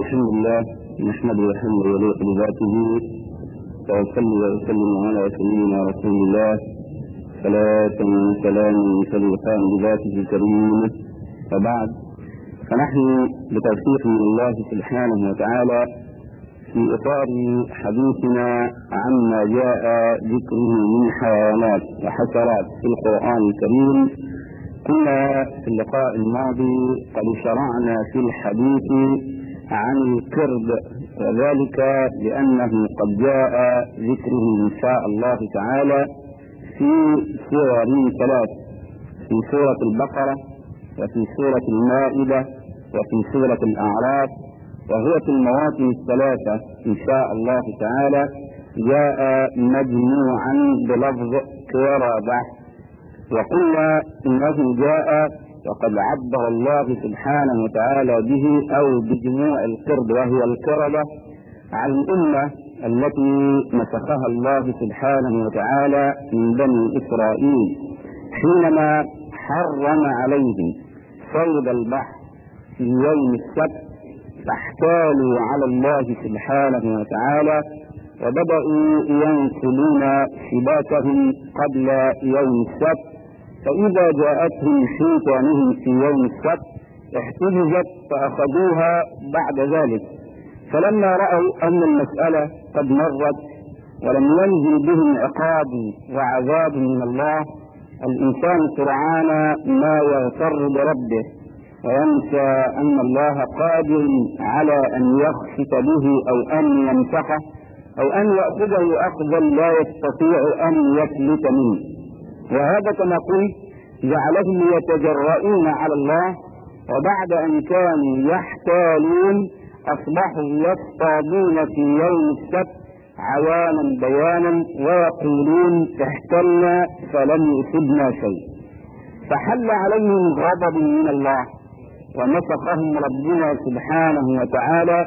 الحمد لله نحمده الحمد يليق بذاته وأصلي وأسلم على سيدنا رسول الله صلاة وسلام تليقان بذاته الكريم وبعد فنحن بتوفيق من الله سبحانه وتعالى في إطار حديثنا عما جاء ذكره من حيوانات وحشرات في القرآن الكريم كنا في اللقاء الماضي قد شرعنا في الحديث عن القرد وذلك لأنه قد جاء ذكره إن شاء الله تعالى في سور ثلاث في سورة البقرة وفي سورة المائدة وفي سورة الأعراف وهو في المواطن الثلاثة إن شاء الله تعالى جاء مجموعا بلفظ قردة وقلنا إنه جاء وقد عبر الله سبحانه وتعالى به أو بجموع القرد وهي القردة عن الأمة التي مسخها الله سبحانه وتعالى من بني إسرائيل حينما حرم عليهم صيد البحر في يوم السبت فاحتالوا على الله سبحانه وتعالى وبدأوا ينقلون شباكهم قبل يوم السبت فإذا جاءتهم حيتانهم في يوم السبت احتجزت فأخذوها بعد ذلك فلما رأوا أن المسألة قد مرت ولم ينزل بهم عقاب وعذاب من الله الإنسان سرعان ما يغتر بربه وينسى أن الله قادر على أن يخسف به أو أن يمسحه أو أن يأخذه أخذا لا يستطيع أن يفلت منه وهذا كما قلت جعلهم يتجرؤون على الله وبعد أن كانوا يحتالون أصبحوا يصطادون في يوم السبت عوانا بيانا ويقولون احتلنا فلم يصبنا شيء فحل عليهم غضب من الله ومسخهم ربنا سبحانه وتعالى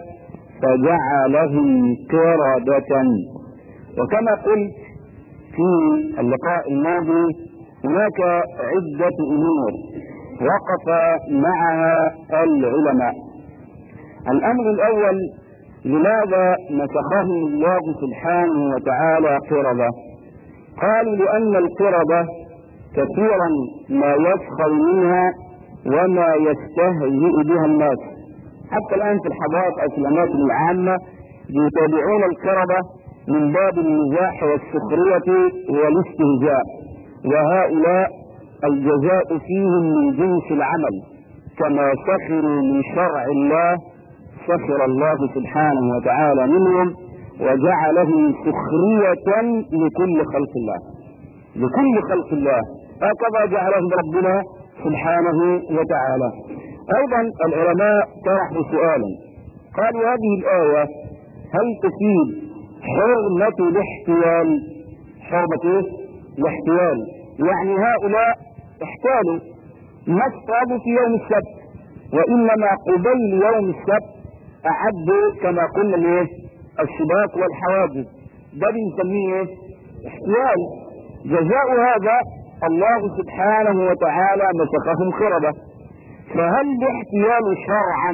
فجعلهم قردة وكما قلت في اللقاء الماضي هناك عدة أمور وقف معها العلماء الأمر الأول لماذا مسخهم الله سبحانه وتعالى قردة قالوا لأن القردة كثيرا ما يسخر منها وما يستهزئ بها الناس حتى الآن في الحضارات أو في الأماكن العامة يتابعون القردة من باب المزاح والسخرية والاستهزاء وهؤلاء الجزاء فيهم من جنس العمل كما سخروا من شرع الله سخر الله سبحانه وتعالى منهم وجعلهم سخرية لكل خلق الله لكل خلق الله هكذا جعلهم ربنا سبحانه وتعالى ايضا العلماء طرحوا سؤالا قالوا هذه الايه هل تفيد حرمة الاحتيال حرمة ايه؟ الاحتيال يعني هؤلاء احتالوا ما اصطادوا في يوم السبت وانما قبيل يوم السبت اعدوا كما قلنا الايه؟ الشباك والحواجز ده بنسميه ايه؟ احتيال جزاء هذا الله سبحانه وتعالى مسخهم خربة فهل الاحتيال شرعا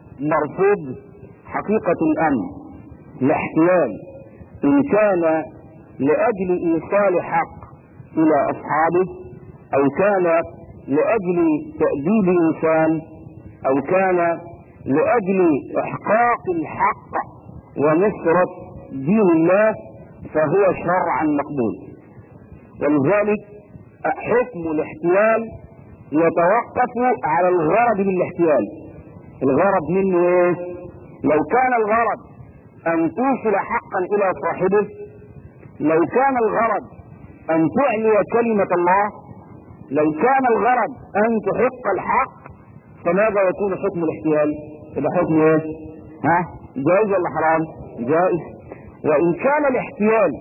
مرفوض حقيقة الأمر الاحتيال إن كان لأجل إيصال حق إلى أصحابه أو كان لأجل تأديب إنسان أو كان لأجل إحقاق الحق ونصرة دين الله فهو شرعا مقبول ولذلك حكم الاحتيال يتوقف على الغرض من الاحتيال الغرض منه ايه لو كان الغرض ان توصل حقا الى صاحبه لو كان الغرض ان تعلي كلمة الله لو كان الغرض ان تحق الحق فماذا يكون حكم الاحتيال يبقى حكم ايه ها جائز ولا حرام جائز وان كان الاحتيال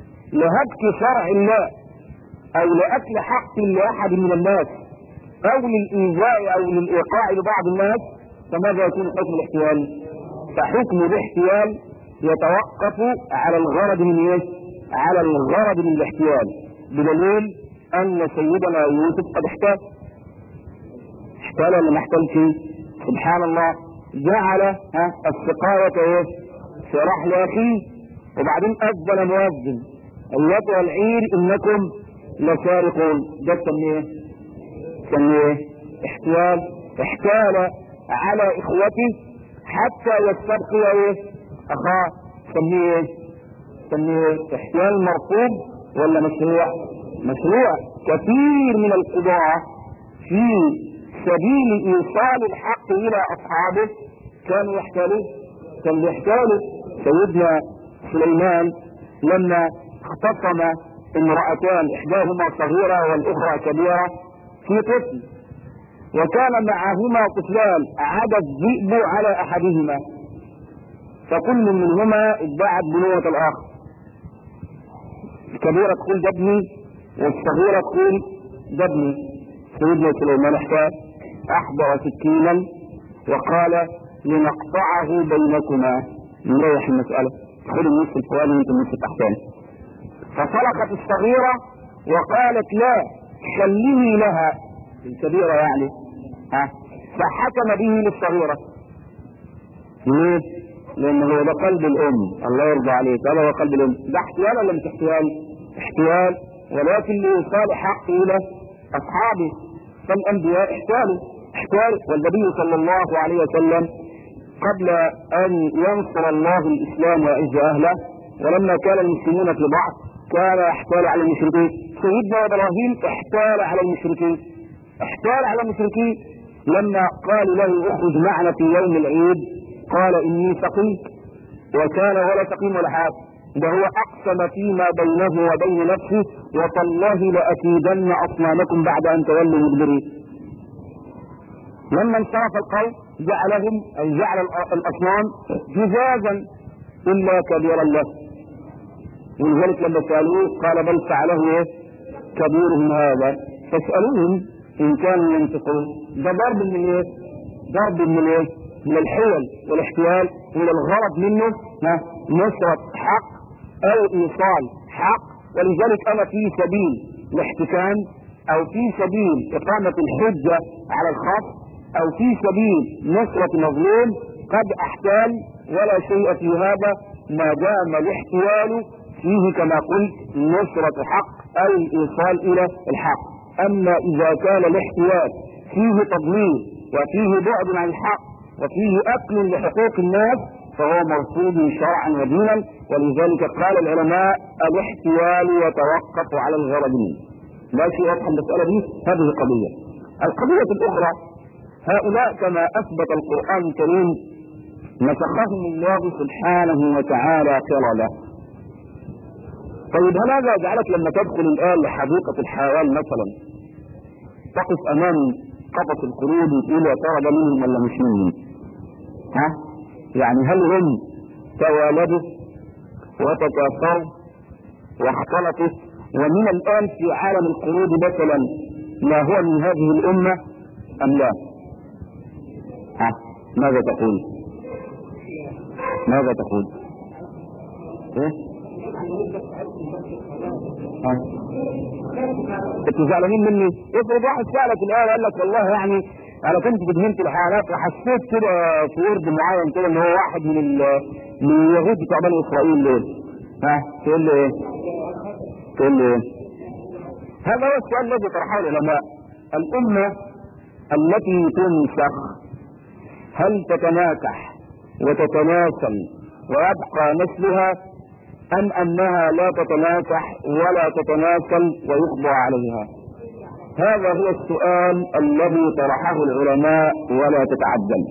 لهتك شرع الله او لاكل حق لاحد من الناس او للايذاء او للايقاع لبعض الناس فماذا يكون حكم الاحتيال فحكم الاحتيال يتوقف على الغرض من ايه على الغرض من الاحتيال بدليل ان سيدنا يوسف قد احتال احتال ولا ما احتالش سبحان الله جعل ها السقاية ايه في رحل اخيه وبعدين اذن مؤذن ايتها العير انكم لسارقون ده تسميه ايه؟ تسميه ايه؟ احتيال احتال على اخوته حتى يستبقي ايه اخاه تسميه ايه؟ تسميه ايه؟ احتيال مرفوض ولا مشروع؟ مشروع كثير من القضاة في سبيل ايصال الحق الى اصحابه كانوا يحتالون كانوا يحتالوا سيدنا سليمان لما اختصم امرأتان احداهما صغيرة والاخرى كبيرة في طفل وكان معهما طفلان عدا الذئب على احدهما فكل منهما ادعت بنوة الاخر الكبيرة تقول ده ابني والصغيرة تقول ده ابني سيدنا سليمان احتاج احضر سكينا وقال لنقطعه بينكما نريح المسألة خذ النصف الفواني وانت النصف التحتاني فصلقت الصغيرة وقالت لا خليه لها الكبيرة يعني ها فحكم به للصغيرة ليه؟ لأن هو ده قلب الأم الله يرضى عليك هذا هو قلب الأم ده احتيال ولا مش احتيال؟ احتيال ولكن لإيصال حق إلى أصحابه فالأنبياء احتالوا احتال والنبي صلى الله عليه وسلم قبل أن ينصر الله الإسلام ويعز أهله ولما كان المسلمون في ضعف كان يحتال على المشركين سيدنا إبراهيم احتال على المشركين احتال على المشركين لما قال له اخرج معنا في يوم العيد قال إني سقيم وكان ولا سقيم ولا حاجة ده هو أقسم فيما بينه وبين نفسه وتالله لأكيدن أصنامكم بعد أن تولوا مدبرين لما انصرف القوم جعلهم أي جعل الأصنام جزازا إلا كبيرا له ولذلك لما سألوه قال بل فعله إيه؟ كبيرهم هذا فاسألوهم إن كانوا ينطقون ده ضرب من إيه؟ ضرب من إيه؟ من الحيل والاحتيال من الغرض منه ها نصرة حق أو إيصال حق ولذلك أنا في سبيل الاحتكام أو في سبيل إقامة الحجة على الخاص او في سبيل نصرة مظلوم قد احتال ولا شيء في هذا ما دام الاحتيال فيه كما قلت نصرة حق او الايصال الى الحق اما اذا كان الاحتيال فيه تضليل وفيه بعد عن الحق وفيه اكل لحقوق الناس فهو مرفوض شرعا ودينا ولذلك قال العلماء الاحتيال يتوقف على الغرضين لا شيء واضح المسألة دي هذه قضية القضية الأخرى هؤلاء كما اثبت القرآن الكريم نسخهم الله سبحانه وتعالى قردة طيب هل هذا جعلك لما تدخل الآن لحديقة الحيوان مثلا تقف أمام قفص القرود وتقول يا ترى ده منهم ولا مش منهم؟ ها؟ يعني هل هم توالدوا وتكاثروا واختلطوا ومن الآن في عالم القرود مثلا ما هو من هذه الأمة أم لا؟ ها ماذا تقول ماذا تقول ايه ها انتوا زعلانين مني افرض واحد سالك الان قال لك والله يعني انا كنت في جنينه الحيوانات وحسيت كده في ورد معين كده ان هو واحد من ال من اليهود بتوع بني اسرائيل دول ها تقول لي ايه؟ تقول لي ايه؟ هذا هو السؤال الذي طرحه العلماء الامه التي تنسخ هل تتناكح وتتناسل ويبقى نسلها ام انها لا تتناكح ولا تتناسل ويقضى عليها هذا هو السؤال الذي طرحه العلماء ولا تتعجل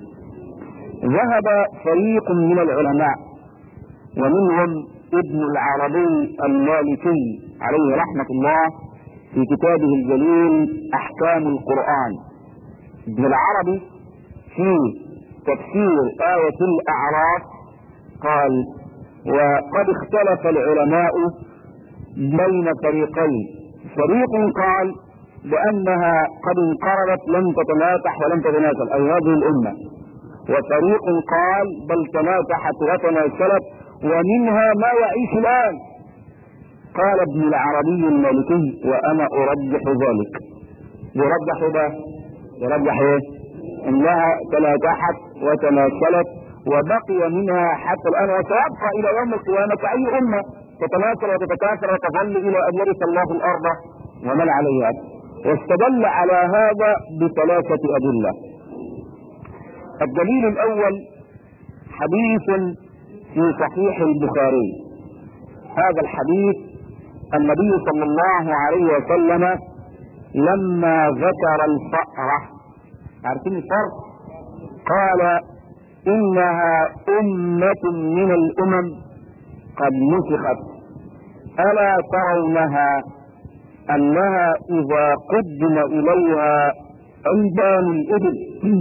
ذهب فريق من العلماء ومنهم ابن العربي المالكي عليه رحمة الله في كتابه الجليل احكام القرآن ابن العربي في تفسير آية الأعراف قال وقد اختلف العلماء بين فريقين فريق قال بأنها قد انقرضت لم تتناكح ولم تتناسل أي هذه الأمة وفريق قال بل تناكحت وتناسلت ومنها ما يعيش الآن قال ابن العربي المالكي وأنا أرجح ذلك يرجح ده يرجح ايه انها تلاكحت وتناسلت وبقي منها حتى الان وسيبقى الى يوم القيامه كاي امه تتناسل وتتكاثر وتظل الى ان يرث الله الارض ومن عليها واستدل على هذا بثلاثه ادله الدليل الاول حديث في صحيح البخاري هذا الحديث النبي صلى الله عليه وسلم لما ذكر الفأرة عارفين الفرق قال إنها أمة من الأمم قد نسخت ألا ترونها أنها إذا قدم إليها ألبان الإبل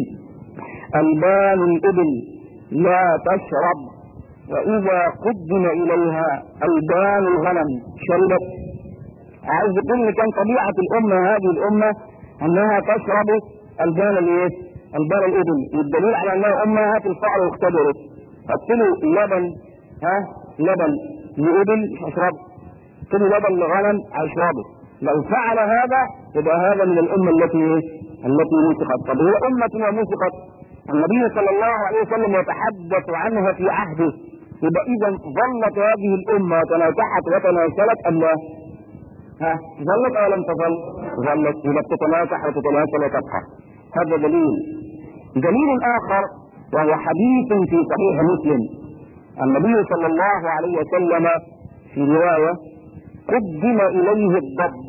ألبان الإبل لا تشرب وإذا قدم إليها ألبان الغنم شربت عايز يقول كان طبيعة الأمة هذه الأمة أنها تشرب ألبان الإيه؟ ألبان الإبل والدليل على أنها أمهات الفأر واختبرت قتلوا لبن ها لبن لإبل مش هيشربه قتلوا لبن لغنم هيشربه لو فعل هذا يبقى هذا من الأمة التي إيه؟ التي مسخت طب هي أمة ومسخت النبي صلى الله عليه وسلم يتحدث عنها في عهده يبقى إذا ظلت هذه الأمة تناكحت وتناسلت أم لا؟ ها ظلت أو لم تظل؟ ظلت يبقى تتناكح وتتناسل وتبقى هذا دليل دليل آخر وهو حديث في صحيح مسلم النبي صلى الله عليه وسلم في رواية قدم إليه الضب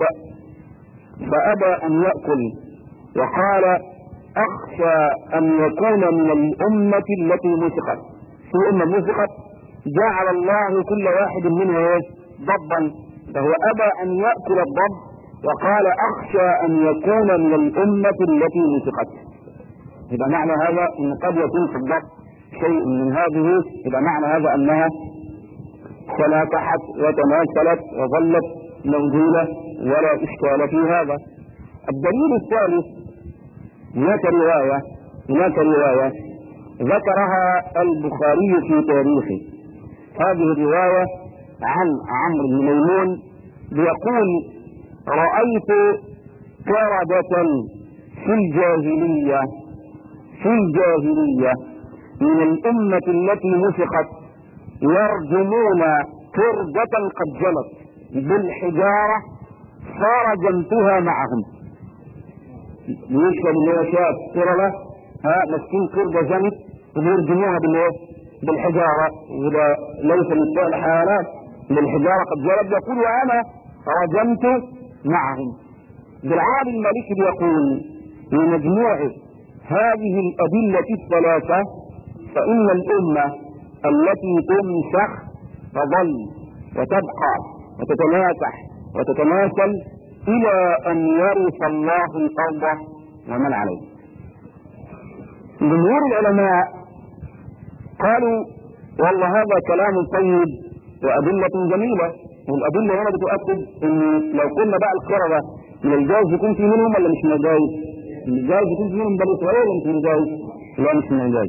فأبى أن يأكل وقال أخشى أن يكون من الأمة التي مسخت في أمة مسخت جعل الله كل واحد منها إيه؟ ضبا فهو أبى أن يأكل الضب وقال أخشى أن يكون من الأمة التي مسخت يبقى معنى هذا أن قد يكون في الضب شيء من هذه يبقى معنى هذا أنها تناكحت وتناسلت وظلت موجودة ولا إشكال في هذا الدليل الثالث هناك رواية هناك رواية ذكرها البخاري في تاريخه هذه الرواية عن عمرو بن ميمون بيقول رأيت قردة في الجاهلية في الجاهلية من الأمة التي نسخت يرجمون قردة قد جلت بالحجارة فرجمتها معهم يشرب اللي هو شاب قردة ها مسكين قردة جمت وبيرجموها بالايه؟ بالحجارة وده ليس من سوء الحيوانات بالحجارة قد جلت يقول وأنا رجمت معهم بالعربي المالكي بيقول لمجموع هذه الأدلة الثلاثة فإن الأمة التي تنسخ تظل وتبقى وتتناسح وتتناسل إلى أن يرث الله الأرض ومن عليه. جمهور العلماء قالوا والله هذا كلام طيب وأدلة جميلة والأدلة هنا بتؤكد إن لو كنا بقى القردة من الجائز يكون في منهم ولا مش من الجائز؟ من الجائز يكون في منهم بني إسرائيل ولا مش من الجائز؟ لا مش من الجائز.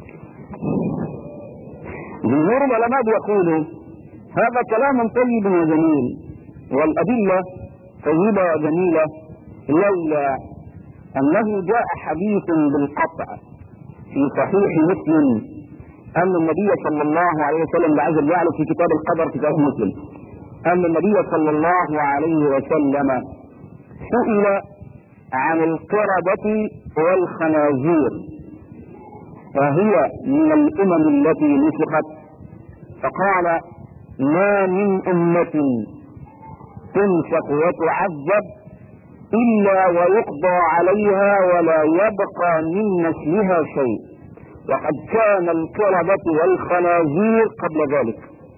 جمهور العلماء بيقولوا هذا كلام طيب وجميل والأدلة طيبة وجميلة لولا أنه جاء حديث بالقطع في صحيح مسلم أن النبي صلى الله عليه وسلم لعز جعله في كتاب القدر كتاب مسلم أن النبي صلى الله عليه وسلم سئل عن القردة والخنازير وهي من الأمم التي نسخت فقال ما من أمة تنسخ وتعذب إلا ويقضى عليها ولا يبقى من نسلها شيء وقد كان القردة والخنازير قبل ذلك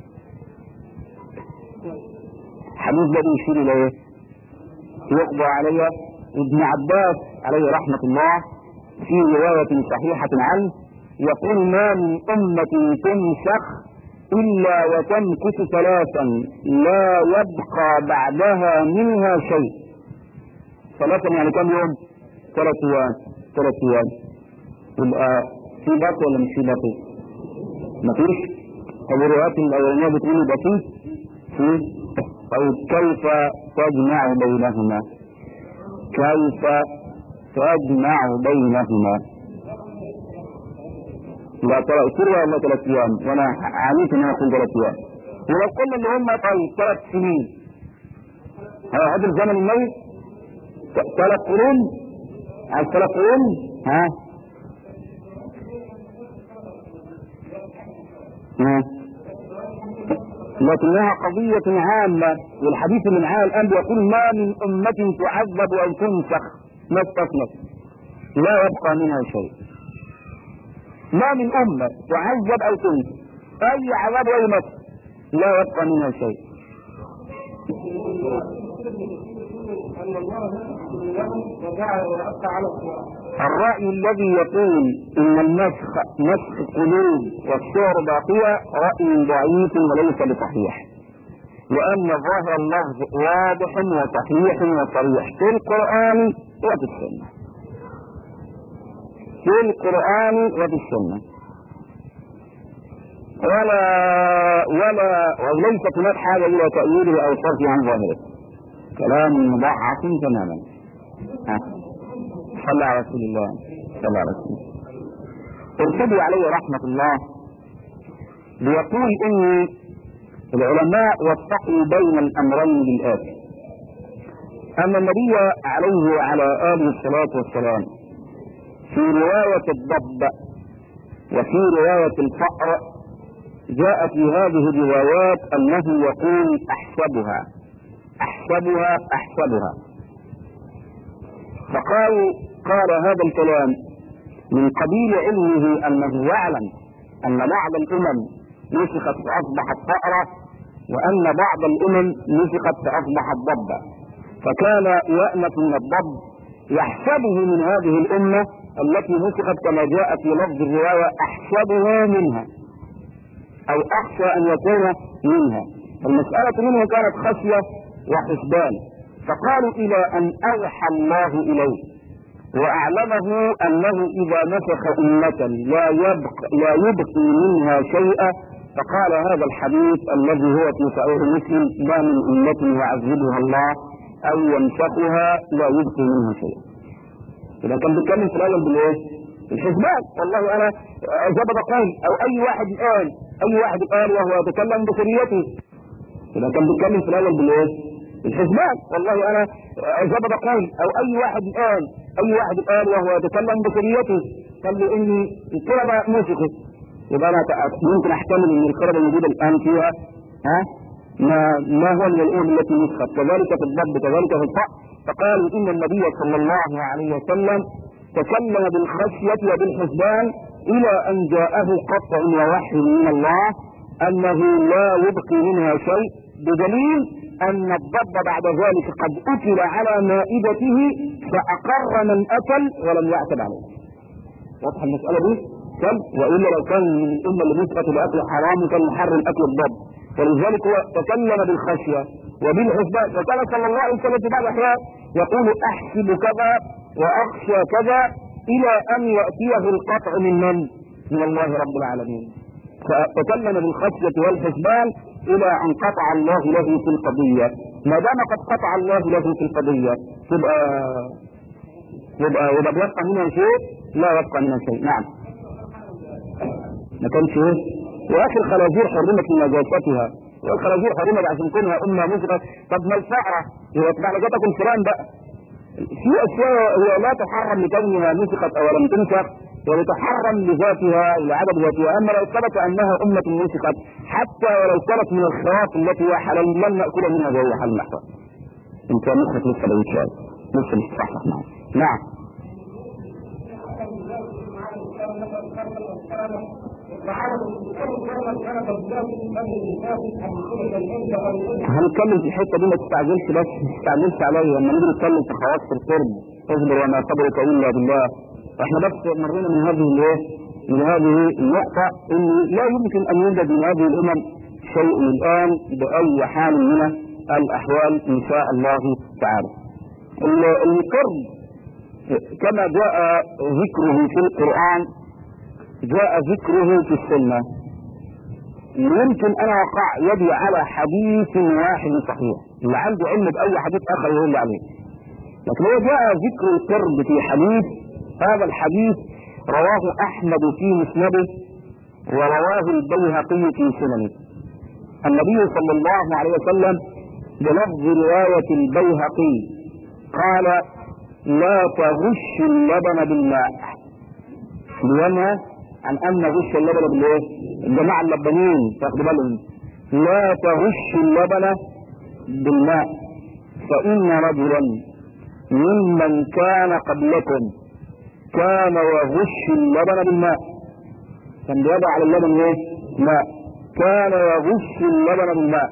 حديث ده بيشير إلى إيه؟ يقضى عليها ابن عباس عليه رحمة الله في رواية صحيحة عنه يقول ما من أمة تنسخ إلا وتمكث ثلاثا لا يبقى بعدها منها شيء ثلاثا يعني كم يوم؟ ثلاث أيام ثلاث أيام يبقى في باقي ولا مش في باقي؟ مفيش؟ طب الروايات الأولانية بتقول يبقى في؟ في؟ طيب كيف تجمع بينهما؟ كيف تجمع بينهما؟ لا ترى سوريا ولا ثلاث ايام وانا عانيت ان انا اقول ثلاث ايام ولو قلنا ان هم طيب ثلاث سنين هذا الزمن الميت ثلاث قرون عايز ثلاث قرون ها ها لكنها قضية عامة والحديث اللي معاه الآن بيقول ما من أمة تعذب أو تنسخ ما استثنت لا يبقى منها شيء ما من أمة تعذب أو تنسخ أي عذاب أي مسخ لا يبقى منها شيء الرأي الذي يقول ان النسخ نسخ قلوب والصور باقية رأي ضعيف وليس بصحيح لأن ظاهر اللفظ واضح وصحيح وصريح في القرآن وفي السنة في القرآن وفي السنة ولا ولا وليست هناك حاجة إلى تأويله أو صرفه عن ظاهره كلام مضعف تماما ها صلى على رسول الله صلى على رسول الله ارشدي عليه رحمة الله بيقول ان العلماء وفقوا بين الامرين بالآتي ان النبي عليه وعلى اله الصلاة والسلام في رواية الضب وفي رواية الفأر جاء في هذه الروايات انه يقول احسبها احسبها احسبها فقالوا قال هذا الكلام من قبيل علمه انه يعلم ان بعض الامم نسخت فاصبحت فأرة وان بعض الامم نسخت فاصبحت ضبا فكان يأنف من الضب يحسبه من هذه الامة التي نسخت كما جاء في لفظ الرواية احسبها منها او اخشى ان يكون منها المسألة منه كانت خشية وحسبان فقالوا الى ان اوحى الله اليه واعلمه انه اذا نسخ امة لا يبقى لا يبقي منها شيئا فقال هذا الحديث الذي هو في صحيح مسلم ما من امة يعذبها الله او ينسخها لا يبقي منها شيئا. اذا كان بيتكلم في الاول بالايه؟ الحسبان والله انا زي ما بقول او اي واحد الان اي واحد قال وهو يتكلم بشريته اذا كان بيتكلم في الاول بالايه؟ الحسبان والله انا زي ما بقول او اي واحد الان اي واحد قال وهو يتكلم بشريته قال لي اني القربة نسخت يبقى انا ممكن احتمل ان القربة الموجودة الان فيها ها ما ما هو من الامم التي نسخت كذلك في الضب كذلك في الفأر فقالوا ان النبي صلى الله عليه وسلم تكلم بالخشية وبالحسبان الى ان جاءه قطع ووحي من الله انه لا يبقي منها شيء بدليل ان الضب بعد ذلك قد اكل على مائدته فاقر من اكل ولم يعتب عليه واضحه المساله دي كم والا لو كان من الامه اللي نسبت لاكل حرام كان محرم اكل الضب ولذلك هو تكلم بالخشيه وبالحسبان وكان صلى الله عليه وسلم في بعض الاحيان يقول احسب كذا واخشى كذا الى ان ياتيه القطع من من؟ من الله رب العالمين فتكلم بالخشيه والحسبان الى ان قطع الله له في القضية ما دام قد قطع الله له في القضية تبقى يبقى يبقى بيبقى منها شيء لا يبقى منها شيء نعم ما كانش ايه يا اخي الخنازير حرمت من نجاستها والخنازير حرمت عشان كونها امه مسرة طب ما الفأرة هي تبع لجاتك الفلان بقى في اشياء هي لا تحرم لكونها نسخت او لم تنسخ وتتحرم لذاتها لعدد ذاتها اما لو ثبت انها امه نسخت حتى ولو كانت من الخواص التي هي حلال لن ناكل منها زي حل محرم ان كان نسخت لسه بعيد شويه لسه مش صح نعم نعم هنتكلم في الحته دي ما تستعجلش بس ما تستعجلش عليا لما نيجي نتكلم في خواص القرب اصبر وما صبرك الا بالله احنا بس مرينا من هذه الايه من هذه النقطة ان لا يمكن ان يوجد من هذه الامم شيء الان باي حال من الاحوال ان شاء الله تعالى القرب كما جاء ذكره في القرآن جاء ذكره في السنة يمكن انا وقع يدي على حديث واحد صحيح اللي عنده علم باي حديث اخر يقول لي عليه لكن هو جاء ذكر القرب في حديث هذا الحديث رواه احمد في مسنده ورواه البيهقي في سننه النبي صلى الله عليه وسلم بلفظ رواية البيهقي قال لا تغش اللبن بالماء لينهى عن ان غش اللبن بالايه؟ الجماعه اللبنين تاخدوا بالهم لا تغش اللبن بالماء فان رجلا ممن كان قبلكم كان يغش اللبن بالماء كان بيضع على اللبن ايه؟ ماء كان يغش اللبن بالماء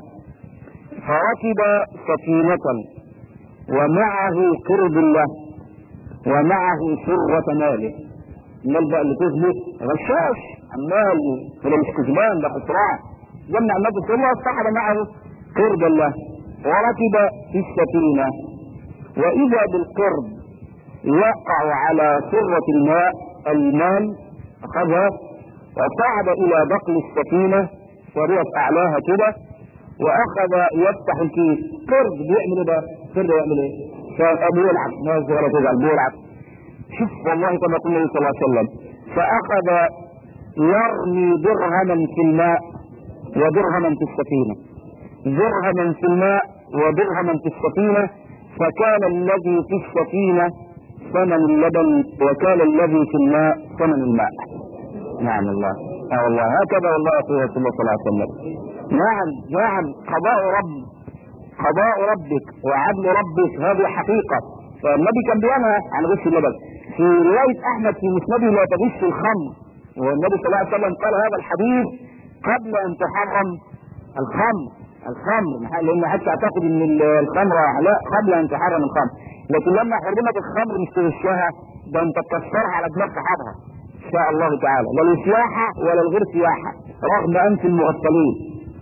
فركب سفينة ومعه قرب له ومعه سرة ماله المال بقى اللي كسبه غشاش عمال ولا مش كسبان ده خسران جمع الناس كلها صحب معه قرب الله وركب في السفينة وإذا بالقرب يقع على سرة الماء المال أخذها وصعد إلى بطن السفينة وريت أعلاها كده وأخذ يفتح الكيس قرب بيعمل إيه بقى؟ قرب يعمل إيه؟ فبيلعب ما ولا تزعل بيلعب شوف والله كما قال النبي صلى الله عليه وسلم فأخذ يرمي درهما في الماء ودرهما في السفينة درهما في الماء ودرهما في السفينة فكان الذي في السفينة ثمن اللبن وكان الذي في الماء ثمن الماء نعم الله اه والله هكذا والله يقول رسول الله صلى الله عليه وسلم نعم نعم قضاء رب قضاء ربك وعدل ربك هذه حقيقة فالنبي كان بينهى عن غش اللبن في رواية أحمد في مسنده لا تغش الخمر والنبي صلى الله عليه وسلم قال هذا الحديث قبل أن تحرم الخمر الخمر لأن حتى تعتقد أن الخمر لا قبل أن تحرم الخمر لكن لما حرمت الخمر مش تغشها ده أنت تكسرها على دماغ صحابها إن شاء الله تعالى لا للسياحة ولا الغير سياحة رغم أنف المغفلين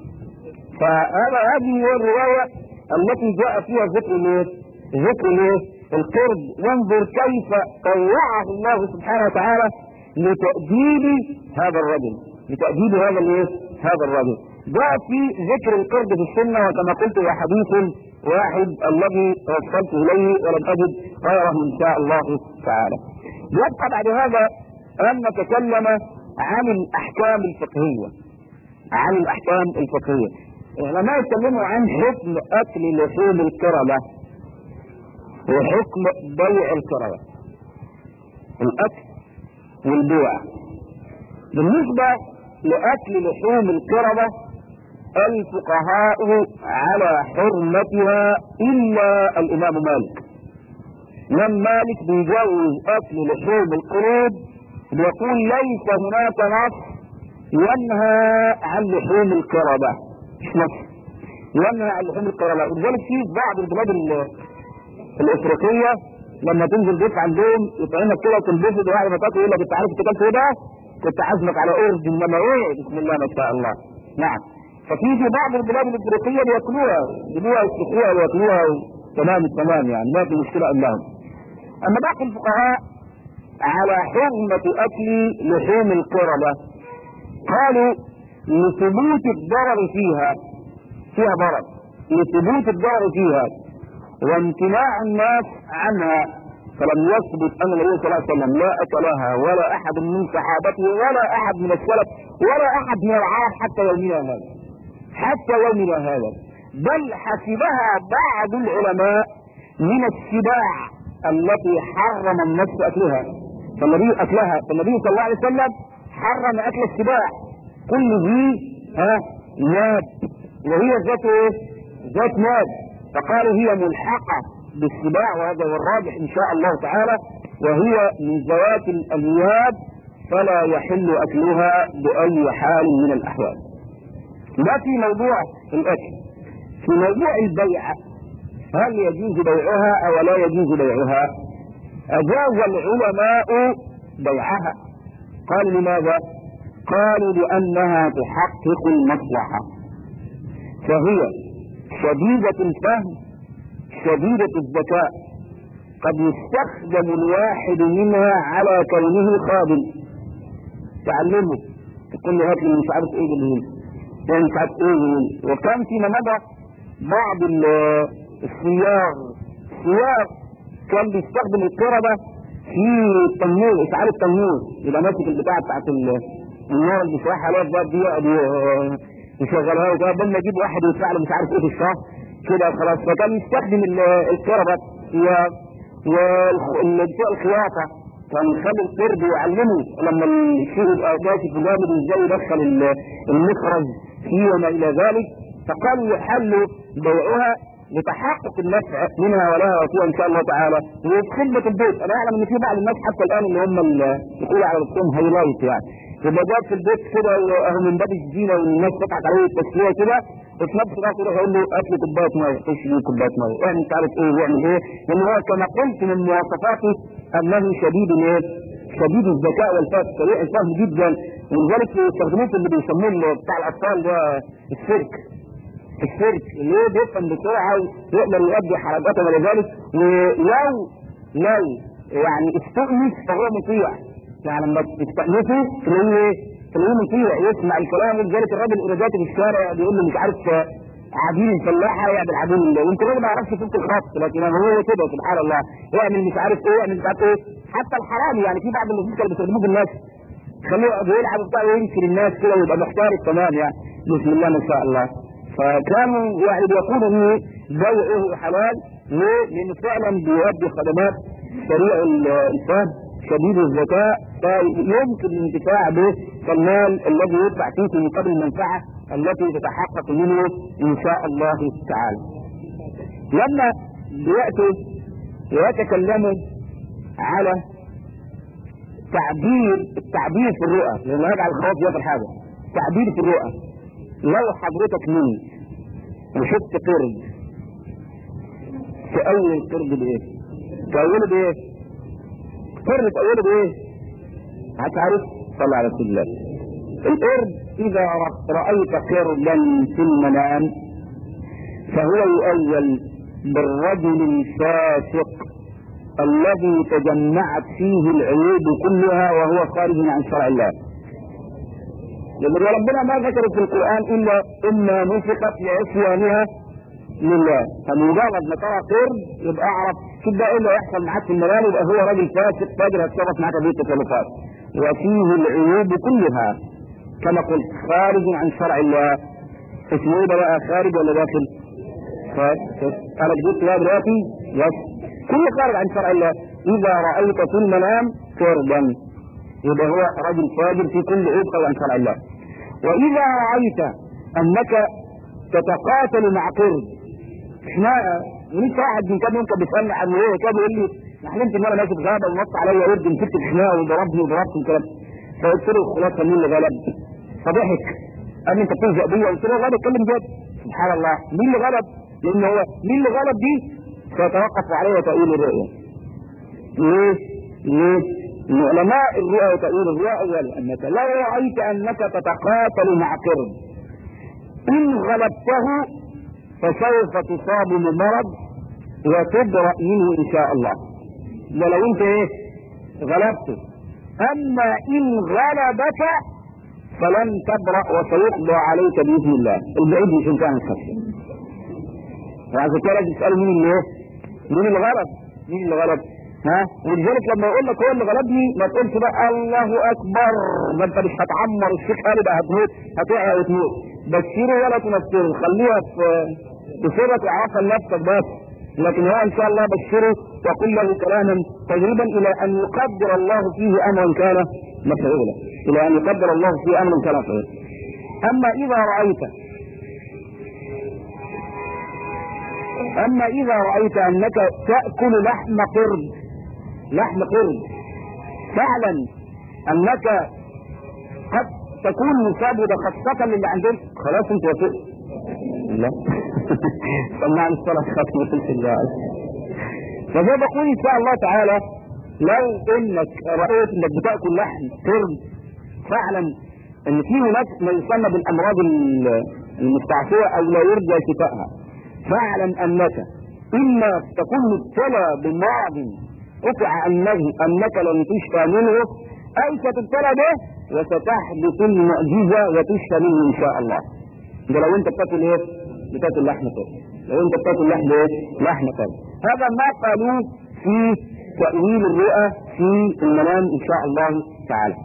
فهذا هذه هي الرواية التي جاء فيها ذكر الايه؟ ذكر الايه؟ القرب وانظر كيف طوعه الله سبحانه وتعالى لتأديب هذا الرجل لتأديب هذا الايه؟ هذا الرجل جاء في ذكر القرب في السنة وكما قلت هو حديث واحد الذي وصلت إليه ولم أجد غيره إن شاء الله تعالى يبقى بعد هذا أن نتكلم عن الأحكام الفقهية عن الأحكام الفقهية العلماء يتكلموا عن حكم أكل لحوم الكرمة وحكم بيع الكرمة الأكل والبيع بالنسبة لأكل لحوم الكرمة الفقهاء على حرمتها إلا الإمام مالك الإمام مالك بيجوز أكل لحوم القرود بيقول ليس هناك نص ينهى عن لحوم القردة مش نص ينهى عن لحوم القردة ولذلك في بعض البلاد الافريقيه لما تنزل ضيف عندهم يطعمك كده وتنبسط وبعد ما تاكل يقول لك انت عارف انت اكلت ايه ده؟ كنت عازمك على قرد انما ايه بسم الله ما شاء الله نعم ففي في بعض البلاد الافريقيه بياكلوها يجيبوها يسلخوها وياكلوها تمام التمام يعني ما في مشكله عندهم اما باقي الفقهاء على حرمة أكل لحوم القردة قالوا لثبوت الضرر فيها فيها ضرر لثبوت الضرر فيها وامتناع الناس عنها فلم يثبت ان النبي صلى الله عليه وسلم لا اكلها ولا احد من صحابته ولا احد من السلف ولا احد من العرب حتى يومنا هذا حتى يومنا هذا بل حسبها بعض العلماء من السباع التي حرم الناس اكلها فالنبي اكلها فالنبي صلى الله عليه وسلم حرم اكل السباع كل ذي ها ناب وهي ذات ايه؟ ذات ناب فقالوا هي ملحقه بالسباع وهذا هو الراجح ان شاء الله تعالى وهي من ذوات الانياب فلا يحل اكلها باي حال من الاحوال. ده في موضوع الاكل. في موضوع البيع هل يجوز بيعها او لا يجوز بيعها؟ اجاز العلماء بيعها. قالوا لماذا؟ قالوا لانها تحقق المصلحه. فهي شديدة الفهم شديدة الذكاء قد يستخدم الواحد منها على كونه خادم تعلمه تقول له هات لي مش عارف ايه اللي هنا مش عارف ايه اللي وكان فيما مضى بعض السيار السيار كان بيستخدم القردة في التنور اشعال التنور يبقى ماسك البتاع بتاعت النار اللي بيشرحها عليها الباب دي يقعد يشغلها وكده بدل ما يجيب واحد يدفع له مش عارف ايه في الشهر كده خلاص فكان يستخدم الكربت وبتوع الخياطه كان يخلي القرد ويعلمه لما الشيء يبقى ماشي في جامد ازاي يدخل المخرج فيه وما الى ذلك فقالوا يحلوا بيعها لتحقق النفع منها ولها وفيها ان شاء الله تعالى وخدمة البيت انا اعلم ان في بعض الناس حتى الان اللي هم اللي يقولوا على نفسهم هايلايت يعني يبقى جاب في البيت كده اهو من باب الزينه والناس تضحك عليه التسليه كده وفي نفس الوقت يروح يقول له هات لي كوبايه ميه خش لي كوبايه ميه اعمل مش عارف ايه واعمل ايه لان هو كما قلت من مواصفاته انه شديد الايه؟ شديد الذكاء والفهم سريع الفهم جدا ولذلك يستخدموه في اللي بيسموه بتاع الاطفال ده السيرك السيرك اللي هو بيفهم بسرعه ويقدر يؤدي حركاته ولذلك ولو لو يعني استأنس فهو مطيع يعني لما تستأنسه تلاقيه تلاقيه مطيع يسمع الكلام ولذلك الراجل الإيراداتي في الشارع بيقول له مش عارف عجين الفلاحه يعمل عجين الله وانت الراجل ما يعرفش فك الخط لكن هو كده سبحان الله يعمل مش عارف ايه يعمل مش عارف ايه حتى الحرام يعني في بعض الناس اللي بيستخدموه في الناس خليه بيلعب بتاع وينكر الناس كده ويبقى محترف تمام يعني بسم الله ما شاء الله فكانوا يعني بيقولوا ان بيعه حلال ليه؟ لانه فعلا بيؤدي خدمات سريع الفهم شديد الذكاء فيمكن الانتفاع به كالمال الذي يدفع فيه في مقابل المنفعه التي تتحقق منه ان شاء الله تعالى. لما بياتوا ويتكلموا على تعبير التعبير في الرؤى لان يجعل الخواص في حاجه تعبير في الرؤى لو حضرتك نمت وشفت قرد تأول القرد بايه؟ تأوله بايه؟ قرد تأوله بايه؟ هتعرف صلى على رسول الله القرد إذا رأيت قردا في المنام فهو يؤول بالرجل الفاسق الذي تجمعت فيه العيوب كلها وهو خارج عن شرع الله لأن ربنا ما ذكر في القرآن إلا إما نفقت لعصيانها لله فمجرد ما ترى قرد يبقى أعرف شو ده إيه اللي يحصل معاك في المنام يبقى هو راجل فاسق قادر يتصرف معاك في التصرفات وفيه العيوب كلها كما قلت خارج عن شرع الله اسمه ايه ده بقى خارج ولا داخل؟ خارج انا جبت يا دلوقتي يس كل خارج عن شرع الله اذا رايت في المنام قردا يبقى هو رجل فاجر في كل عيب خارج عن شرع الله واذا رايت انك تتقاتل مع قرد احنا ولسه واحد من كام يوم كان بيسالني عن ايه كان بيقول لي انا حلمت ان انا ماشي في غابه ونط عليا قرد مسكت الخناقه وضربني وضربت الكلام فقلت له خلاص مين اللي غلب؟ فضحك قال لي انت بتلزق بيا قلت له غلب اتكلم جد سبحان الله مين اللي غلب؟ لان هو مين اللي غلب دي سيتوقف عليه تأويل الرؤيا ليه؟ ليه؟ من علماء الرؤيا وتأويل الرؤيا اولا انك لو رايت انك تتقاتل مع قرد ان غلبته فسوف تصاب بمرض وتبرأ منه ان شاء الله ده لو انت ايه؟ غلبته اما ان غلبك فلن تبرأ وسيقضى عليك باذن الله البعيد مش كان الخشيه وعشان كده لازم تسأل مين اللي ايه؟ مين اللي غلب؟ مين اللي غلب؟ ها؟ ولذلك لما يقول لك هو اللي غلبني ما تقولش بقى الله اكبر ده انت مش هتعمر الشيخ خالد هتموت هتقع وتموت بشره ولا تنفره خليها في في سرك اعرفها لنفسك بس لكن هو ان شاء الله بشره وقل له كلاما تجريبا الى ان يقدر الله فيه امرا كان مفعولا الى ان يقدر الله فيه امرا كان مفعولا اما اذا رايت اما اذا رايت انك تاكل لحم قرد لحم قرد فاعلم انك قد تكون مسابقة خاصة للي عندهم خلاص انت وافقت لا سمعني الصلاة خاصة في الله فزي بقول ان شاء الله تعالى لو انك رأيت انك بتاكل لحم قرد فاعلم ان في هناك ما يسمى بالامراض المستعصية او لا يرجى شفائها فاعلم انك اما تكون مبتلى بمرض قطع انه انك لن تشفى منه او ستبتلى به وستحدث المعجزة وتشفى منه ان شاء الله ده لو انت بتاكل ايه بتاكل لحم طيب لو انت بتاكل لحم ايه لحم طيب هذا ما قالوه في تأويل الرؤى في المنام ان شاء الله تعالى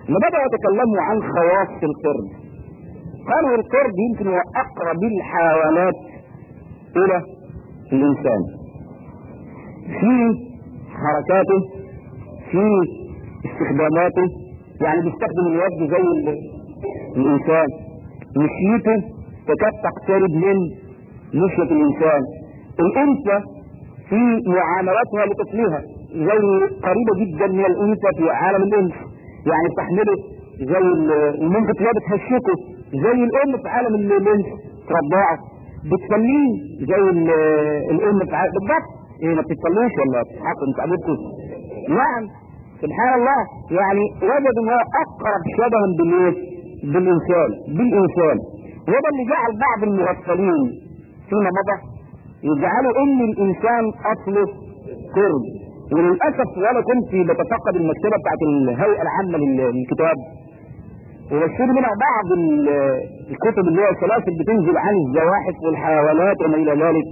بدأوا يتكلموا عن خواص القرد قالوا القرد يمكن هو أقرب الحيوانات إلى الإنسان في حركاته في استخداماته يعني بيستخدم اليد زي الإنسان مشيته تكاد تقترب من مشية الإنسان الأنثى في معاملاتها لطفلها زي قريبة جدا من الأنثى في عالم الأنثى يعني تحمله زي الممكن تلاقيها بتهشكه زي الأم في عالم الأنثى ترضعه بتسميه زي الأم في عالم بالضبط ايه ما بتتصلوش ولا بتضحكوا انت عبدكم نعم سبحان الله يعني وجد ان هو اقرب شبها بالايه بالانسان بالانسان وده اللي جعل بعض المغفلين فيما مضى يجعلوا ان الانسان اصله قرد وللاسف وانا كنت بتفقد المكتبه بتاعت الهيئه العامه للكتاب وبشتري منها بعض الكتب اللي هي سلاسل بتنزل عن الزواحف والحيوانات وما الى ذلك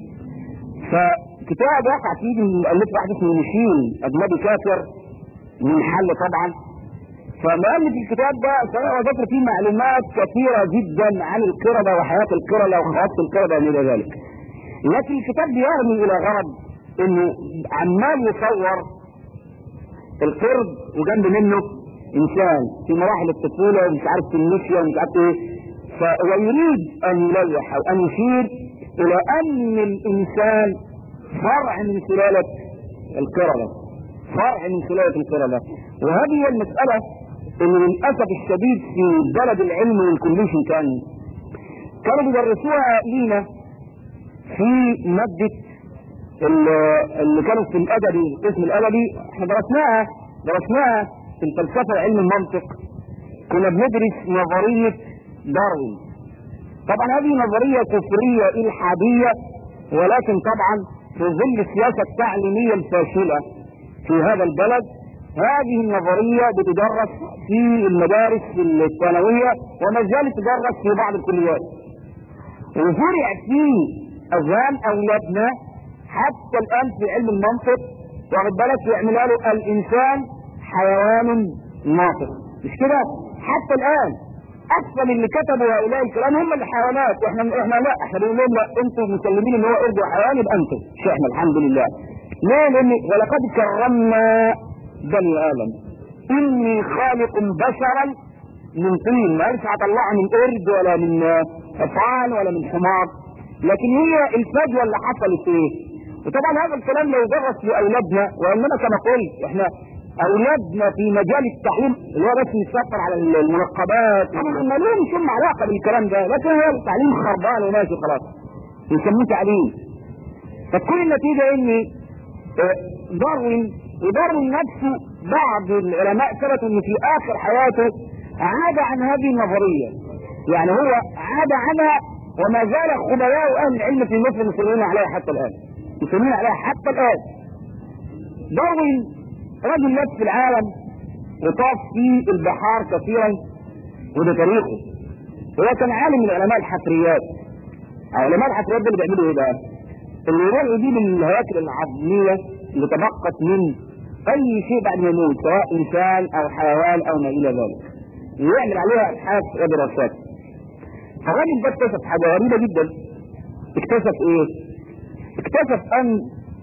فكتاب وقع فيه مؤلف واحد اسمه مشين اجنبي كافر من حل طبعا فمؤلف الكتاب ده سواء ذكر فيه معلومات كثيره جدا عن القرده وحياه القرده وخواص القرده وما الى ذلك لكن الكتاب بيرمي الى غرض انه عمال يصور القرد وجنب منه انسان في مراحل الطفوله ومش عارف في المشيه ومش عارف ايه ويريد ان يلوح او ان يشير الى ان الانسان فرع من سلاله القرده فرع من سلاله القرده وهذه هي المساله اللي للاسف الشديد في بلد العلم والكليشن كان كانوا بيدرسوها لينا في مادة اللي كانوا في الأدبي القسم الأدبي احنا درسناها درسناها في الفلسفة وعلم المنطق كنا بندرس نظرية داروين طبعا هذه نظرية كفرية إلحادية ولكن طبعا في ظل السياسة التعليمية الفاشلة في هذا البلد هذه النظرية بتدرس في المدارس الثانوية وما زالت تدرس في بعض الكليات وزرع في اذهان اولادنا حتى الان في علم المنطق واخد بالك يعملوا له الانسان حيوان ناطق مش كده حتى الان اصلا اللي كتبوا هؤلاء الكلام هم اللي حيوانات واحنا احنا لا احنا بنقول لهم لا انتم مسلمين ان هو قرد وحيوان يبقى انتم مش احنا الحمد لله ليه لان ولقد كرمنا بني ادم اني خالق بشرا من طين ما ينفع اطلعه من قرد ولا من حصان ولا من حمار لكن هي الفجوه اللي حصلت ايه؟ وطبعا هذا الكلام لو درس لاولادنا وانما كما قلت احنا اولادنا في مجال التعليم اللي هو بس يسطر على المنقبات ما لهمش هم علاقه بالكلام ده لكن هو التعليم خربان وماشي خلاص يسموه تعليم فتكون النتيجه ان داروين وداروين نفسه بعض العلماء ثبتوا ان في اخر حياته عاد عن هذه النظريه يعني هو عاد عنها وما زال خبراء اهل العلم في مصر مسلمين عليها حتى الان مسلمين عليها حتى الان داروين رجل لف في العالم وطاف في البحار كثيرا وده تاريخه هو كان عالم من علماء الحفريات علماء الحفريات ده اللي بيعملوا ايه بقى؟ اللي يروح يجيب الهياكل العظميه اللي تبقت من اي شيء بعد ما يموت سواء انسان او حيوان او ما الى ذلك ويعمل عليها ابحاث ودراسات فالراجل ده اكتشف حاجه غريبه جدا اكتشف ايه؟ اكتشف ان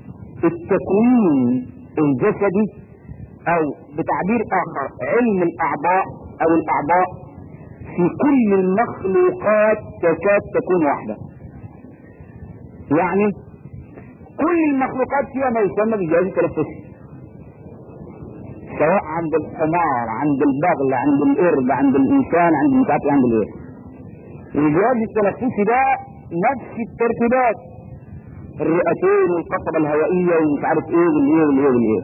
التكوين الجسدي او بتعبير اخر علم الاعضاء او الاعضاء في كل المخلوقات تكاد تكون واحده يعني كل المخلوقات فيها ما يسمى بالجهاز التنفسي سواء عند الحمار عند البغل عند القرد عند الانسان عند مش عارف عند الايه الجهاز التنفسي ده نفس الترتيبات الرئتين والقصبة الهوائية ومش عارف ايه والايه والايه والايه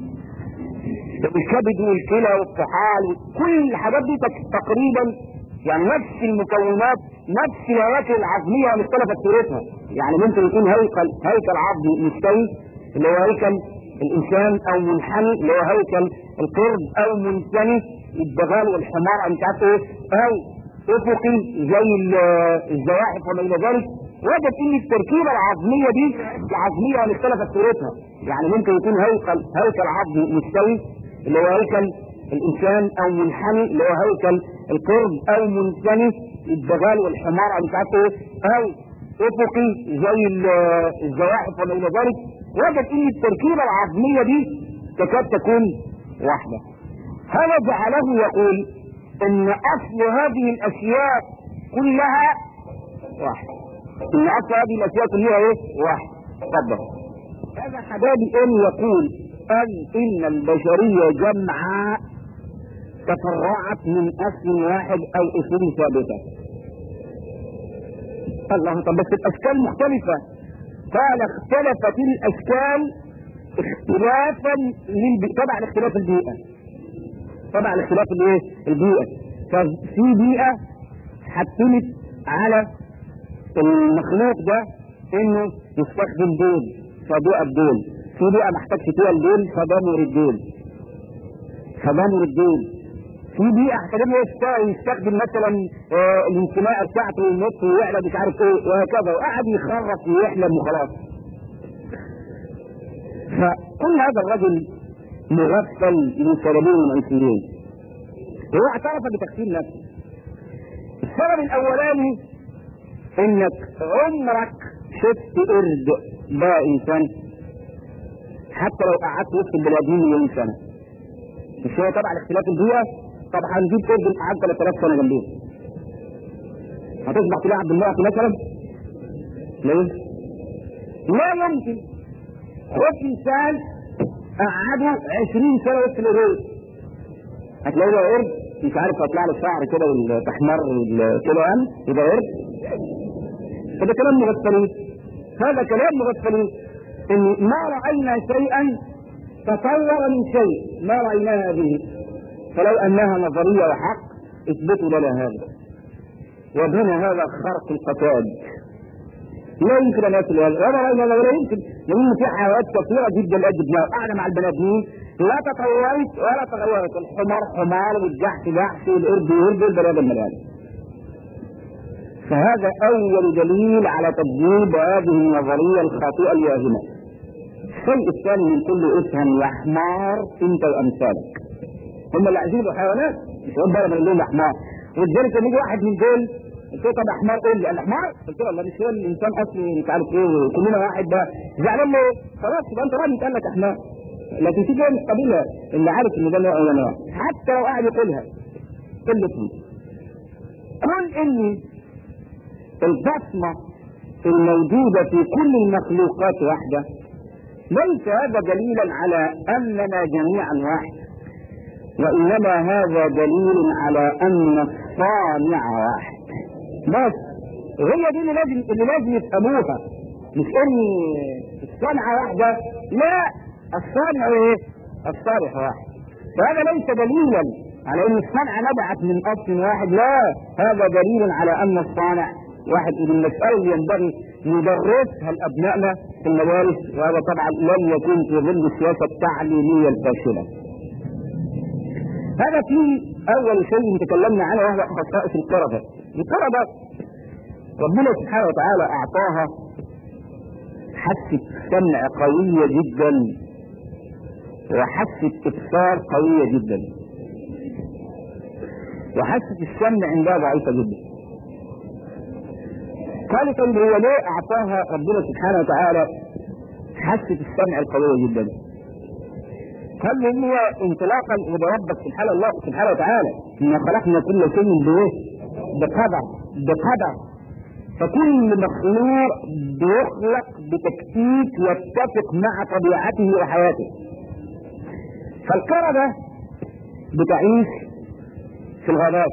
الكبد والكلى والطحال كل الحاجات دي تقريبا يعني نفس المكونات نفس الهياكل العظمية اللي اختلفت صورتها يعني ممكن يكون هيكل هيكل عظمي مستوي اللي هو هيكل الانسان او منحني اللي هو هيكل القرد او منثني الدغال والحمار او مش عارف ايه او افقي زي الزواحف وما الى ذلك وجد ان التركيبه العظميه دي العظميه اللي اختلفت صورتها يعني ممكن يكون هيكل هيكل عظمي مستوي اللي هو هيكل الانسان او منحني اللي هو هيكل القرد او منثني الدغال والحمار او مش عارف ايه او افقي زي ال- الزواحف وما الى ذلك وجد ان التركيبه العظميه دي تكاد تكون واحده هذا جعله يقول ان اصل هذه الاشياء كلها واحد ان اصل هذه الاشياء كلها ايه واحد تفضل هذا حبابي ان يقول ان ان البشريه جمعاء تفرعت من اصل واحد او اصول ثابته الله طب بس الاشكال مختلفه قال اختلفت الاشكال اختلافا للبيئة طبعا اختلاف البيئة طبعا اختلاف الايه البيئة ففي بيئة حتمت على المخلوق ده انه يستخدم دول فبيئة بدول في بيئة محتاج فيها الدول فضمر الدول فضمر الدول في بيئة احتاج يستخدم مثلا آه الانتماء بتاعته والنط ويعلى مش عارف ايه وهكذا وقعد يخرف ويحلم وخلاص فكل هذا الرجل مغفل من سببين رئيسيين هو اعترف بتكفير نفسه السبب الاولاني انك عمرك شفت قرد ده انسان حتى لو قعدت وسط البني ادمين مليون سنه مش هو طبعا اختلاف البيئه طب هنجيب قرد قعد 3000 سنه جنبيه هتصبح تلاقي عبد الله مثلا لا يمكن لا يمكن خد انسان قعده 20 سنه وسط القرود هتلاقي له قرد مش عارف هيطلع له الشعر كده والتحمر كده يعني يبقى قرد هذا كلام مغفلين هذا كلام مغفلين ان ما راينا شيئا تطور من شيء ما رايناها به فلو انها نظريه وحق اثبتوا لنا هذا وبنى هذا خرق القتاد لا يمكن ان يصل هذا ولا راينا ولا يمكن لان في حيوانات كثيره جدا لاجل قاعده مع البني ادمين لا تطورت ولا تغيرت الحمار حمار والجحش جحش والقرد ورد والبني ادم بني ادم فهذا اول دليل على تكذيب هذه النظريه الخاطئه الواهمه الشيء الثاني من كل افهم يا حمار انت وامثالك هم اللي عايزين يبقوا حيوانات مش هم بقى من لهم احمار ولذلك لما يجي واحد من دول قلت له طب احمار قول لي قال لي احمار قلت له والله مش هو الانسان اصلي مش عارف ايه وكلنا واحد بقى زعلان ليه؟ خلاص يبقى انت راجل يتقال لك احمار لكن في جاي من القبيله اللي عارف ان ده نوع ولا نوع حتى لو قاعد يقولها كل اسمه كون ان البصمه الموجوده في كل المخلوقات واحده ليس هذا دليلا على اننا جميعا واحد وانما هذا دليل على ان الصانع واحد بس هي دي اللي لازم اللي لازم يفهموها مش ان الصنعة واحدة لا الصانع ايه؟ الصالح واحد فهذا ليس دليلا على ان الصنعة نبعت من اصل واحد لا هذا دليل على ان الصانع واحد من المسألة اللي ينبغي ندرسها لابنائنا في المدارس وهذا طبعا لن يكون في ظل السياسة التعليمية الفاشلة هذا في اول شيء تكلمنا عنه وهو خصائص القردة القردة ربنا سبحانه وتعالى اعطاها حاسة سمع قوية جدا وحاسة ابصار قوية جدا وحاسة السمع عندها ضعيفة جدا ثالثا هو ليه اعطاها ربنا سبحانه وتعالى حاسة السمع القوية جدا قال هو انطلاقا الى ربك سبحانه الله سبحانه وتعالى ان خلقنا كل شيء بايه؟ بقدر بقدر فكل مخلوق بيخلق بتكتيك يتفق مع طبيعته وحياته فالقردة بتعيش في الغابات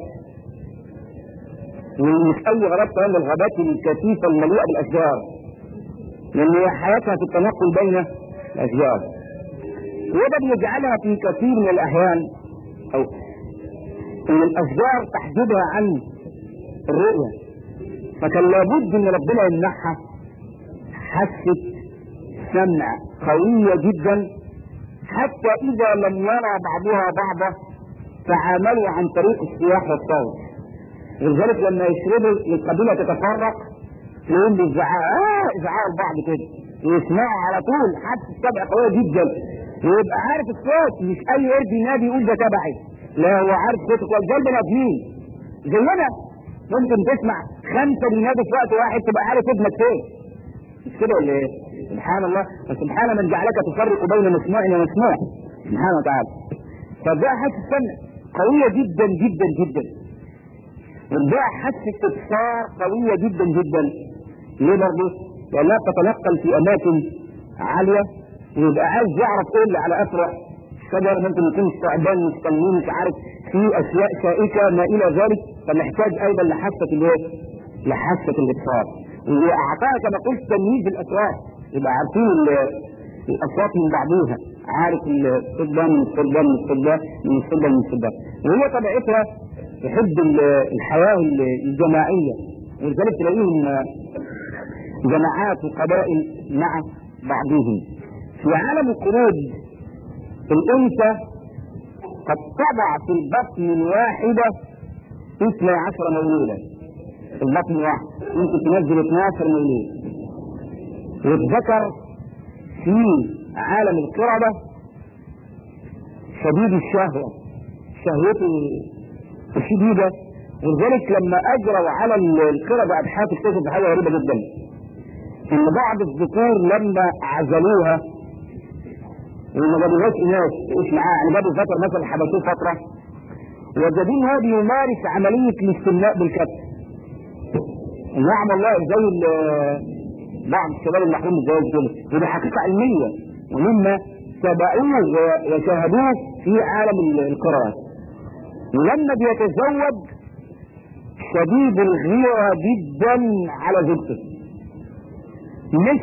ومش اي غابات كمان الغابات الكثيفة المليئة بالاشجار لان هي حياتها في التنقل بين الاشجار وده بيجعلها في كثير من الاحيان او ان الاشجار تحجبها عن الرؤيه فكان لابد ان ربنا يمنحها حاسه سمع قويه جدا حتى اذا لم يرى بعضها بعضا تعاملوا عن طريق السياح والصوت ولذلك لما يشربوا القبيله تتفرق تلاقيهم بيزعقوا اه ازعاقوا لبعض كده ويسمعوا على طول حاسه سمع قويه جدا ويبقى عارف الصوت مش اي قرد ينادي يقول ده تبعي لا هو عارف صوت كويس زي البني ادمين زينا ممكن تسمع خمسه بينادوا في وقت واحد تبقى عارف ابنك فين مش كده ولا ايه؟ سبحان الله فسبحان من جعلك تفرق بين مسموع ومسموع سبحانه وتعالى فده حاسه السمع قويه جدا جدا جدا وده حاسه ابصار قويه جدا جدا ليه برضه؟ لانها تتنقل في اماكن عاليه ويبقى عايز يعرف ايه اللي على اسرع شجر ممكن يكون ثعبان مستنين مش عارف في اشياء شائكه ما الى ذلك فنحتاج ايضا لحاسه الايه؟ لحاسه الابصار واعطاها كما قلت تمييز الاصوات يبقى عارفين الاصوات من بعضها عارف الصوت ده من الصوت ده من الصوت ده من الصوت ده من الصوت ده وهي طبيعتها تحب الحياه الجماعيه ولذلك تلاقيهم جماعات وقبائل مع بعضهم في عالم القرود الانثى قد تضع في البطن الواحدة اثنى عشر مولودا في البطن الواحد ممكن تنزل 12 مولود والذكر في عالم القردة شديد الشهوة شهوته شديدة ولذلك لما اجروا على القردة ابحاث اكتشفوا حاجة غريبة جدا ان بعض الذكور لما عزلوها وما جابوهاش اناث ايش معاه يعني جابوا ذكر مثلا حبسوه فتره وجدين هو بيمارس عمليه الاستمناء بالكبت نعم والله زي بعض الشباب المحروم الزواج كده ودي حقيقه علميه ومما تبعوه وشاهدوه في عالم القراءات ولما بيتزوج شديد الغيره جدا على زوجته مش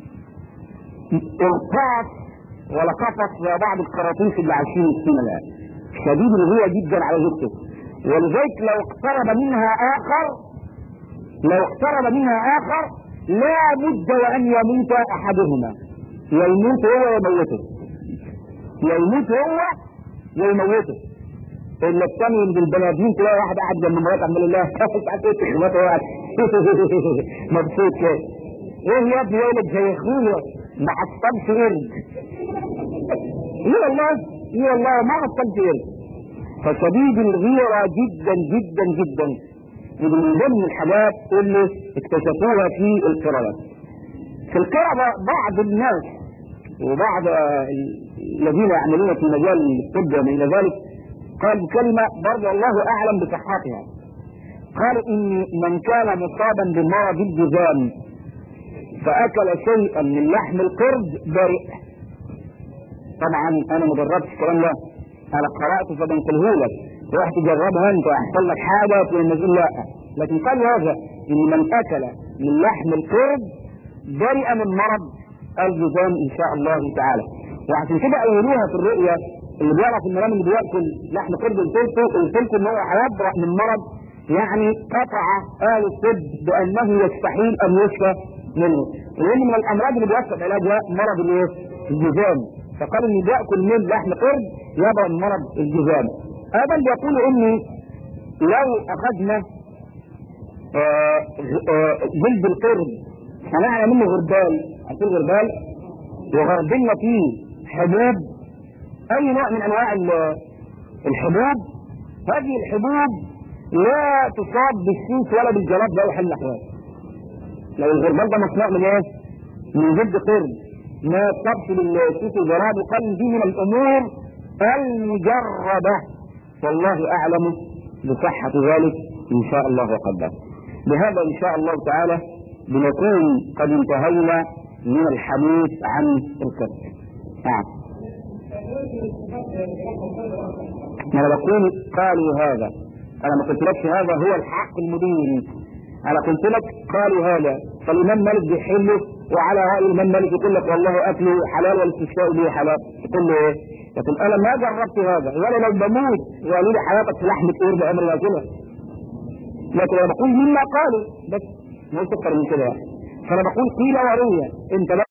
ارتعف ولا قفص زي بعض القراطيس اللي عايشين السنه الان شديد الغيره جدا على زوجته ولذلك لو اقترب منها اخر لو اقترب منها اخر لا بد وان يموت احدهما يا يموت هو يا يموته يا يموت هو يا يموته الا الثاني من البنادين تلاقي واحد قاعد جنب مراته عمال الله مش عارف ايه مراته قاعد مبسوط كده ايه يا ابني ولد زي اخويا ما عصبش قرد ايه والله ايه والله ما عصبش قرد فشديد الغيرة جدا جدا جدا ودي من ضمن الحاجات اللي اكتشفوها في القراءات في القراءة بعض الناس وبعض الذين يعملون في مجال الطب وما الى ذلك قالوا كلمة برضه الله اعلم بصحتها قال ان من كان مصابا بمرض الجذام فاكل شيئا من لحم القرد برئ طبعا انا ما جربتش الكلام ده انا قراته فبنقله لك روح تجربها انت هيحصل لك حاجه تقول المسؤول لا لكن قال هذا ان من اكل من لحم القرد برئ من مرض الجذام ان شاء الله تعالى وعشان كده قولوها في الرؤيا اللي بيعرف المنام اللي بياكل لحم قرد قلت قلت ان هو هيبرأ من مرض يعني قطع اهل الطب بانه يستحيل ان يشفى منه لان من الامراض اللي بيصل علاجها مرض الايه؟ الجذام فقال ان بياكل من لحم قرد يبرأ من مرض الجذام ايضا بيقول اني لو اخذنا جلد القرد صنعنا منه غربال عارفين غربال وغربلنا فيه حبوب اي نوع من انواع الحبوب هذه الحبوب لا تصاب بالسيس ولا بالجلاب ده حل الاحوال لو الغربال ده مصنوع من ايه؟ من جلد قرد ما تصابش بالسيس والجلاب وقال دي من الامور المجربه والله اعلم بصحه ذلك ان شاء الله وقدر بهذا ان شاء الله تعالى بنكون قد انتهينا من الحديث عن الكذب نعم انا بقول قالوا هذا انا ما قلت لكش هذا هو الحق المبين انا قلت لك قالوا هذا فالامام مالك بيحله وعلى راي الامام مالك يقول لك والله اكله حلال والاستشفاء به حلال تقول له ايه؟ لكن انا ما جربت هذا ولا لو بموت وقالوا لي حياتك في لحمه قرد عمري ما اكلها لكن انا بقول مما قالوا بس ما اكثر من كده فانا بقول قيل وروي انت